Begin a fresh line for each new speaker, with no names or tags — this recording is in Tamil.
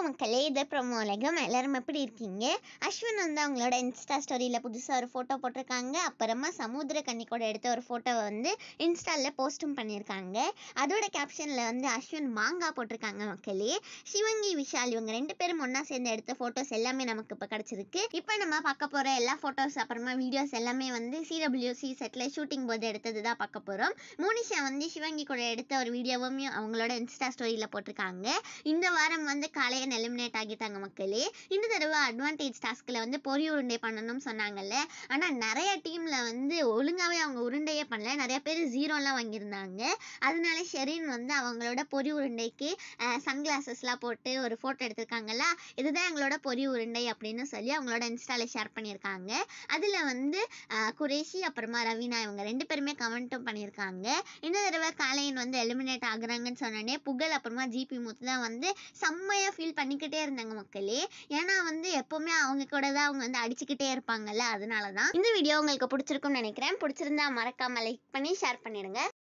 வணக்கம் மக்களே இது ப்ரோமோ உலகம் எல்லாரும் எப்படி இருக்கீங்க அஸ்வின் வந்து அவங்களோட இன்ஸ்டா ஸ்டோரியில் புதுசாக ஒரு ஃபோட்டோ போட்டிருக்காங்க அப்புறமா சமுத்திர கன்னிக்கோட எடுத்த ஒரு ஃபோட்டோவை வந்து இன்ஸ்டாவில் போஸ்ட்டும் பண்ணியிருக்காங்க அதோட கேப்ஷனில் வந்து அஸ்வின் மாங்காய் போட்டிருக்காங்க மக்களே சிவங்கி விஷால் இவங்க ரெண்டு பேரும் ஒன்றா சேர்ந்து எடுத்த ஃபோட்டோஸ் எல்லாமே நமக்கு இப்போ கிடச்சிருக்கு இப்போ நம்ம பார்க்க போகிற எல்லா ஃபோட்டோஸ் அப்புறமா வீடியோஸ் எல்லாமே வந்து சிடபிள்யூசி செட்டில் ஷூட்டிங் போது எடுத்தது தான் பார்க்க போகிறோம் மோனிஷா வந்து சிவங்கி கூட எடுத்த ஒரு வீடியோவும் அவங்களோட இன்ஸ்டா ஸ்டோரியில் போட்டிருக்காங்க இந்த வாரம் வந்து காலையில் எலிமினேட் ஆகிட்டாங்க மக்களே இந்த தடவை அட்வான்டேஜ் டாஸ்கில் வந்து பொரி உருண்டை பண்ணணும்னு சொன்னாங்கல்ல ஆனால் நிறைய டீமில் வந்து ஒழுங்காகவே அவங்க உருண்டையே பண்ணல நிறைய பேர் ஜீரோலாம் வாங்கியிருந்தாங்க அதனால ஷெரீன் வந்து அவங்களோட பொரி உருண்டைக்கு சன்கிளாஸஸ்லாம் போட்டு ஒரு ஃபோட்டோ எடுத்திருக்காங்கல்ல இதுதான் எங்களோட பொரி உருண்டை அப்படின்னு சொல்லி அவங்களோட இன்ஸ்டால ஷேர் பண்ணியிருக்காங்க அதில் வந்து அஹ், குரேஷி அப்புறமா ரவீனா இவங்க ரெண்டு பேருமே கமெண்ட்டும் பண்ணியிருக்காங்க இந்த தடவை காலையன் வந்து எலிமினேட் ஆகுறாங்கன்னு சொன்னோடனே புகழ் அப்புறமா ஜிபி முத்து தான் வந்து செம்மையாக ஃபீல் பண்ணிக்கிட்டே இருந்தாங்க மக்களே ஏன்னா வந்து எப்போவுமே அவங்க கூட தான் அவங்க வந்து அடிச்சுக்கிட்டே இருப்பாங்கல்ல அதனால தான் இந்த வீடியோ உங்களுக்கு பிடிச்சிருக்கும்னு நினைக்கிறேன் பிடிச்சிருந்தா மறக்காம லைக் பண்ணி ஷேர் பண்ணிடுங்க